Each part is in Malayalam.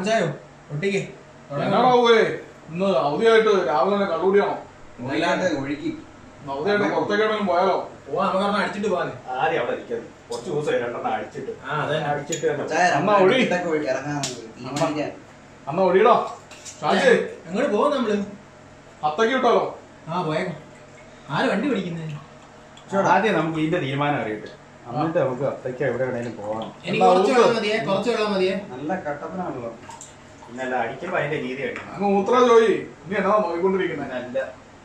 അച്ചായോ ഒട്ടിക്ക് എന്നാണാവേ ഇന്ന് അവധിയായിട്ട് രാവിലെ തന്നെ കള്ളുകൂടിയാണോ അല്ലാണ്ട് ഒഴുകി അവധിയായിട്ട് പുറത്തേക്കെവിടെയും പോയാലോ പോവാ നമുക്ക് ഒരെണ്ണം അടിച്ചിട്ട് പോവാന്ന് ആദ്യം അവിടെ ഇരിക്കുന്നത് കുറച്ച് ദിവസം രണ്ടെണ്ണം അടിച്ചിട്ട് ആ അതെ അടിച്ചിട്ട് തന്നെ ചായ അമ്മ ഒഴി. ഇതൊക്കെ ഒഴി- ഇറങ്ങാൻ തീരുമാനിക്കാൻ. അന്ന് ഒഴിയടാ ഷാജി അങ്ങോട്ട് പോവാ നമ്മള് അത്തക്ക് കിട്ടാലോ ആ പോയേക്കാം ആര് വണ്ടി പിടിക്കുന്നത് ആദ്യം നമുക്ക് ഇതിന്റെ തീരുമാനം അറിയട്ടെ എന്നിട്ട് നമുക്ക് അത്തേക്ക് എവിടെ വേണേലും പോകണം എനിക്ക് കുറച്ച് വെള്ളം മതിയേ കുറച്ച് വെള്ളം മതിയേ നല്ല കട്ടപ്പനാണല്ലോ പിന്നല്ല അടിക്കുമ്പോ അതിന്റെ രീതി അടിക്കണം അങ്ങ് മൂത്ര ജോയി നീ എന്നാ നോക്കിക്കൊണ്ടിരിക്കുന്നത് നല്ല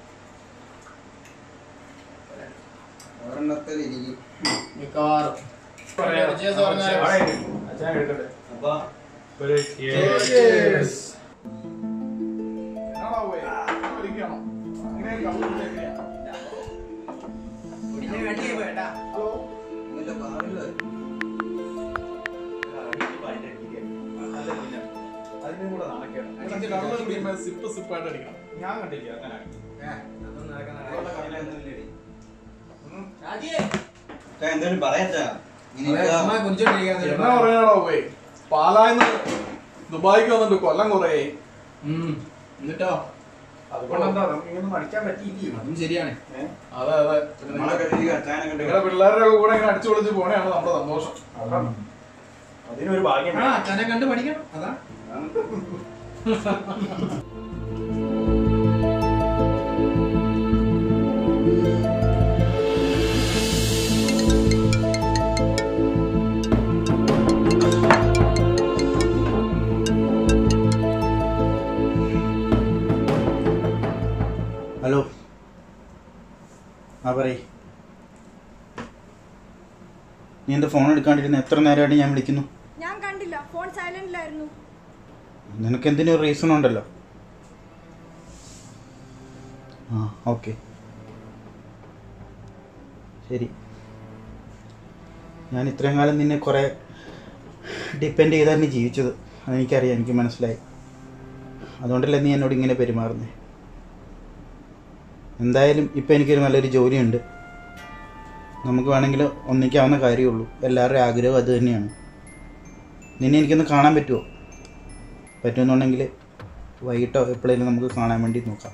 ഒരെണ്ണത്തിൽ ഇരിക്കും മിക്കവാറും Cheers പറഞ്ഞാലോ? അവിടെ ഇരിക്ക്. അച്ഛൻ എടുക്കട്ടെ അപ്പൊ ഒരു Cheers. എന്നാണാവേ വലിക്കുകയാണോ അങ്ങനെ കള്ളു കുടിച്ചേക്കെയാ. കുടിക്കാൻ വേണ്ടിയേ പോയേട്ടാ. ഹലോ ഇതിന്റെ പാടില്ല അടിക്കുമ്പോ അതിന്റെ രീതി അടിക്കണം. അല്ല പിന്നെ അതിനും കൂടെ നാണക്കേട് അങ്ങനെ കള്ളു കുടിക്കുമ്പോ സിപ്പ് സിപ്പായിട്ട് അടിക്കണം ഞാൻ കണ്ടില്ല അങ്ങനെ ഏ, അതൊന്നും നടക്കുന്ന കാര്യം. ഉം. ഷാജിയേ. എന്തായാലും പറയച്ചാ ഇങ്ങനെ അതെ, ചുമ്മാ കുടിച്ചോണ്ടിരിക്കാൻ നേരം എന്നാ പറയാനാടോ പോയി പാലായിന്ന് ദുബായിക്ക് വന്നിട്ട് കൊല്ലം കുറേ ഉം. എന്നിട്ടോ അതുകൊണ്ടെന്താ നമുക്ക് ഇങ്ങനൊന്നും അടിക്കാൻ പറ്റിയില്ലേ അതും ശരിയാണ് ഏഹ് അതെ അതെ പിന്നെ നമ്മളെ നിങ്ങളെ- കണ്ടിരിക്കുക അച്ചായനെ നിങ്ങളുടെ കണ്ടിരിക്കുക പിള്ളേരുടെ കൂടെ ഇങ്ങനെ അടിച്ചു പൊളിച്ച് പോണെയാണ് നമ്മുടെ സന്തോഷം അതാണ്. അതിനൊരു ഭാഗ്യം ആ വേണം. അച്ഛനെ കണ്ട് പഠിക്കണം അതാ ഹലോ ആ പറയ് നീ എൻ്റെ ഫോൺ എടുക്കാണ്ടിരുന്ന എത്ര നേരമായിട്ട് ഞാൻ വിളിക്കുന്നു ഞാൻ കണ്ടില്ല ഫോൺ സൈലന്റിലായിരുന്നു നിനക്ക് എന്തിനും ഒരു റീസൺ ഉണ്ടല്ലോ ആ ഓക്കെ ശരി ഞാൻ ഇത്രയും കാലം നിന്നെ കുറേ ഡിപ്പെൻഡ് ചെയ്താണ് നീ ജീവിച്ചത് അതെനിക്കറിയാം എനിക്ക് മനസ്സിലായി അതുകൊണ്ടല്ലേ നീ എന്നോട് ഇങ്ങനെ പെരുമാറുന്നത് എന്തായാലും ഇപ്പം എനിക്കൊരു നല്ലൊരു ജോലിയുണ്ട് നമുക്ക് വേണമെങ്കിൽ ഒന്നിക്കാവുന്ന കാര്യമുള്ളൂ എല്ലാവരുടെയും ആഗ്രഹം അത് തന്നെയാണ് നിന്നെ എനിക്കൊന്ന് കാണാൻ പറ്റുമോ പറ്റുമെന്നുണ്ടെങ്കിൽ വൈകിട്ടോ എപ്പോഴേലും നമുക്ക് കാണാൻ വേണ്ടി നോക്കാം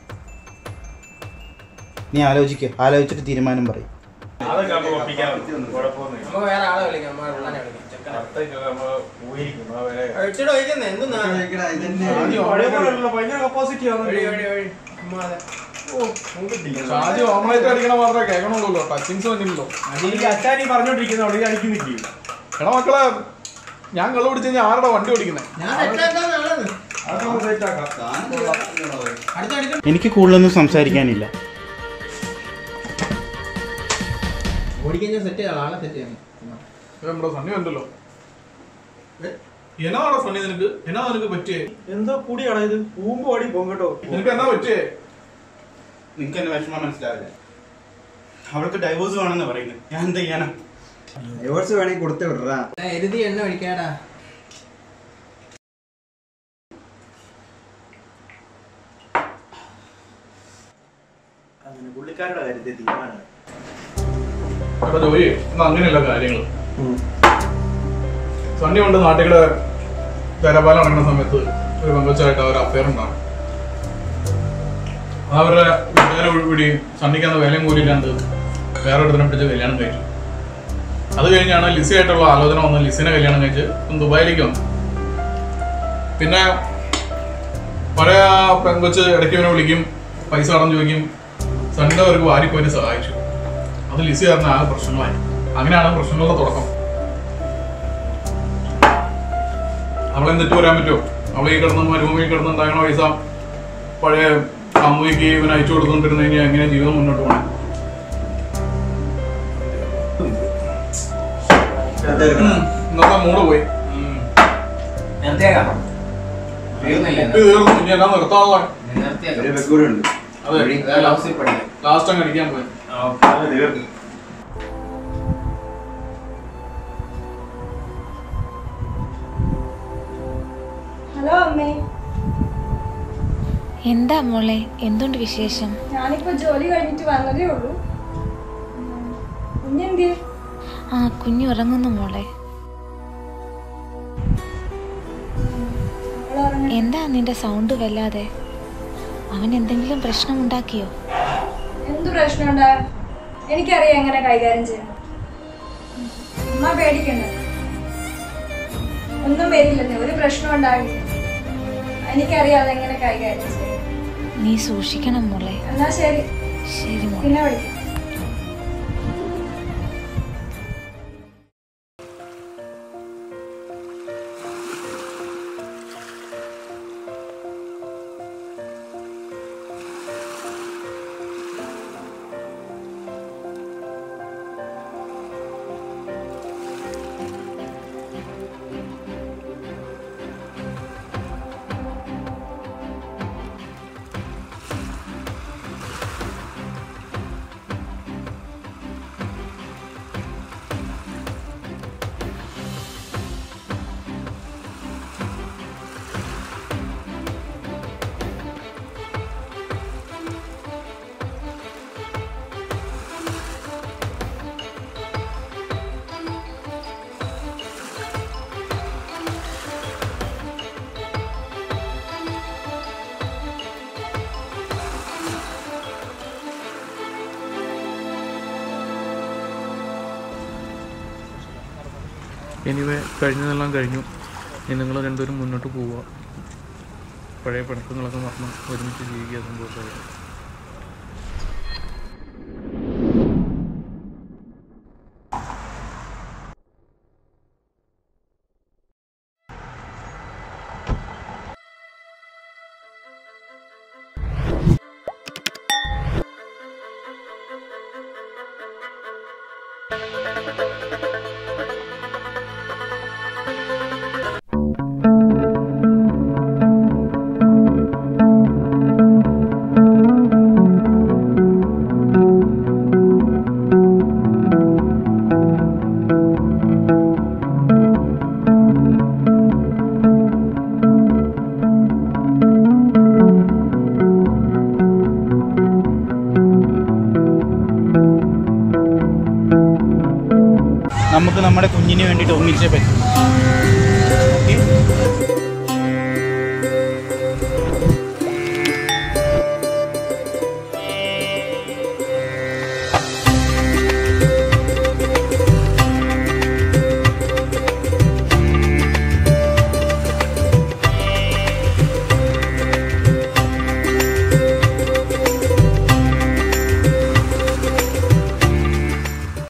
നീ ആലോചിക്കുക ആലോചിച്ചിട്ട് തീരുമാനം പറയും അതൊക്കെ നമുക്ക് ഒപ്പിക്കാൻ പറ്റും. കുഴപ്പമൊന്നുമില്ല. നമുക്ക് വേറെ ആളെ വിളിക്കാം നമ്മളെ പിള്ളേനെ വിളിക്കാം ചെക്കനെ. അത്തേക്കൊക്കെ നമ്മള് പോയിരിക്കും. അവരെ ഇട്ടിട്ട് ഒഴിക്കുന്നേ എന്തെന്നാ ഇതന്നെ ആദ്യം പഴയ പോലെയല്ല, ഭയങ്കര capacity ആണ്. ഒഴി ഒഴി ഒഴി ചുമ്മാതെ. ഓ, നോക്കിട്ടില്ല. ഷാജി ഓംലേറ്റ് അടിക്കണ മാത്രമേ കേൾക്കണുള്ളൂ ടച്ചിങ്സ് വന്നില്ലല്ലോ എനിക്ക് അച്ചാരി പറഞ്ഞോണ്ടിരിക്കുന്ന അവിടെ അടിക്കുന്നില്ല എടാ മക്കളെ ഞാൻ കള്ളു പിടിച്ച് കഴിഞ്ഞാൽ ആരുടെ വണ്ടി ഓടിക്കുന്നത് ഞാൻ തെറ്റാക്കാന്ന് ആളത്. അതൊക്കെ നമുക്ക് സെറ്റ് ആക്കാം സാധനം കൊള്ളാമല്ലോ. അടുത്തടുത്ത് എനിക്ക് കൂടുതലൊന്നും സംസാരിക്കാനില്ല ഓടിക്കഴിഞ്ഞാൽ സെറ്റ് ചെയ്യാം ആളെ സെറ്റ് ചെയ്യാം നമ്മുടെ സണ്ണി ഉണ്ടല്ലോ എന്നാണോ സണ്ണി നിനക്ക് എന്നാ നിനക്ക് പറ്റിയേ എന്താ കൂടിയാടാ ഇത് പൂമ്പ് പാടി പോകും കേട്ടോ നിനക്ക് എന്നാ പറ്റിയേ നിങ്ങൾക്ക് എന്നെ വിഷമം മനസ്സിലാവില്ല അവൾക്ക് ഡൈവോഴ്സ് വേണമെന്ന് പറയുന്നത് ഞാൻ എന്ത് ചെയ്യാനാ ഡൈവോഴ്സ് വേണമെങ്കിൽ കൊടുത്തു വിടറാ എരുതി എണ്ണ ഒഴിക്കാടാ അങ്ങനെ പുള്ളിക്കാരുടെ കാര്യത്തിൽ തീരുമാനമാണ് എടാ ജോലി എന്നാ അങ്ങനെയല്ല കാര്യങ്ങൾ സണ്ണി കൊണ്ട് നാട്ടിലെ തെരപാലം നടക്കുന്ന സമയത്ത് ഒരു പെങ്കൊച്ചായിട്ട് അവർ അഫയർ ഉണ്ടാണ് അവരുടെ വീട്ടുകാരെ വിടി സണ്ണിക്കുന്ന വേലയും കൂലില്ലാണ്ട് വേറെ ഒരുത്തിനെ പിടിച്ച് കല്യാണം കഴിച്ചു അത് കഴിഞ്ഞാണ് ലിസി ആയിട്ടുള്ള ആലോചന വന്ന് ലിസിനെ കല്യാണം കഴിച്ച് ദുബായിലേക്ക് വന്നു പിന്നെ പഴയ ആ പെങ്കൊച്ച് ഇടയ്ക്ക് ഇവനെ വിളിക്കും പൈസ കടം ചോദിക്കും സണ്ണിന്റെ അവർക്ക് വാരിപ്പോയി സഹായിച്ചു അത് ലിസി കാരണം ആകെ പ്രശ്നങ്ങളായി അങ്ങനെയാണ് പ്രശ്നങ്ങളുടെ തുടക്കം അവളെ തെറ്റ് പറയാൻ പറ്റുമോ അവളെ ഈ കിടന്ന് മരുഭൂമിയിൽ കിടന്നുണ്ടാകണ പൈസ പഴയ സാമൂഹിക്ക് ഇവൻ അയച്ചു കൊടുത്തോണ്ടിരുന്നു കഴിഞ്ഞാൽ എങ്ങനെ ജീവിതം മുന്നോട്ട് പോകണം ഇന്നത്തെ മൂട് പോയി നിർത്തിയേക്കാം തീർന്നില്ല ഇത് തീർന്നു ഇനി എന്നാ നിർത്താനുള്ള ഒരു നിർത്തിയേക്കാം വെക്കൂടെ ഉണ്ട് അതെ അതാ ലൗസിൽ പഠിക്കാം ലാസ്റ്റ് അങ്ങ് അടിക്കാൻ പോയി തീർന്നു ഹലോ അമ്മേ എന്താ മോളെ എന്തുണ്ട് വിശേഷം ഞാനിപ്പോ ജോലി കഴിഞ്ഞിട്ട് വന്നതേ ഉള്ളൂ കുഞ്ഞെന്തിയെ ആ കുഞ്ഞു ഉറങ്ങുന്നു മോളെ അവള് എന്താ നിന്റെ സൗണ്ട് വല്ലാതെ അവൻ എന്തെങ്കിലും പ്രശ്നമുണ്ടാക്കിയോ എന്ത് പ്രശ്നമുണ്ടാ എനിക്കറിയാം എങ്ങനെ കൈകാര്യം ചെയ്യണം അമ്മ പേടിക്കണ്ട ഒന്നും വരില്ലെന്നേ ഒരു പ്രശ്നം ഉണ്ടാകില്ല എനിക്കറിയാം അതെങ്ങനെ കൈകാര്യം ചെയ്യണം നീ സൂക്ഷിക്കണം മോളെ എന്നാ ശരി ശരി മോളെ പിന്നെ വിളിക്കാം എനിവേ കഴിഞ്ഞതെല്ലാം കഴിഞ്ഞു ഇനി നിങ്ങൾ രണ്ടുപേരും മുന്നോട്ട് പോവുക പഴയ പിണക്കങ്ങളൊക്കെ മറന്ന് ഒരുമിച്ച് ജീവിക്കുക സന്തോഷമായിട്ട് നമുക്ക് നമ്മുടെ കുഞ്ഞിന് വേണ്ടിയിട്ട് ഒന്നിച്ചേ പറ്റും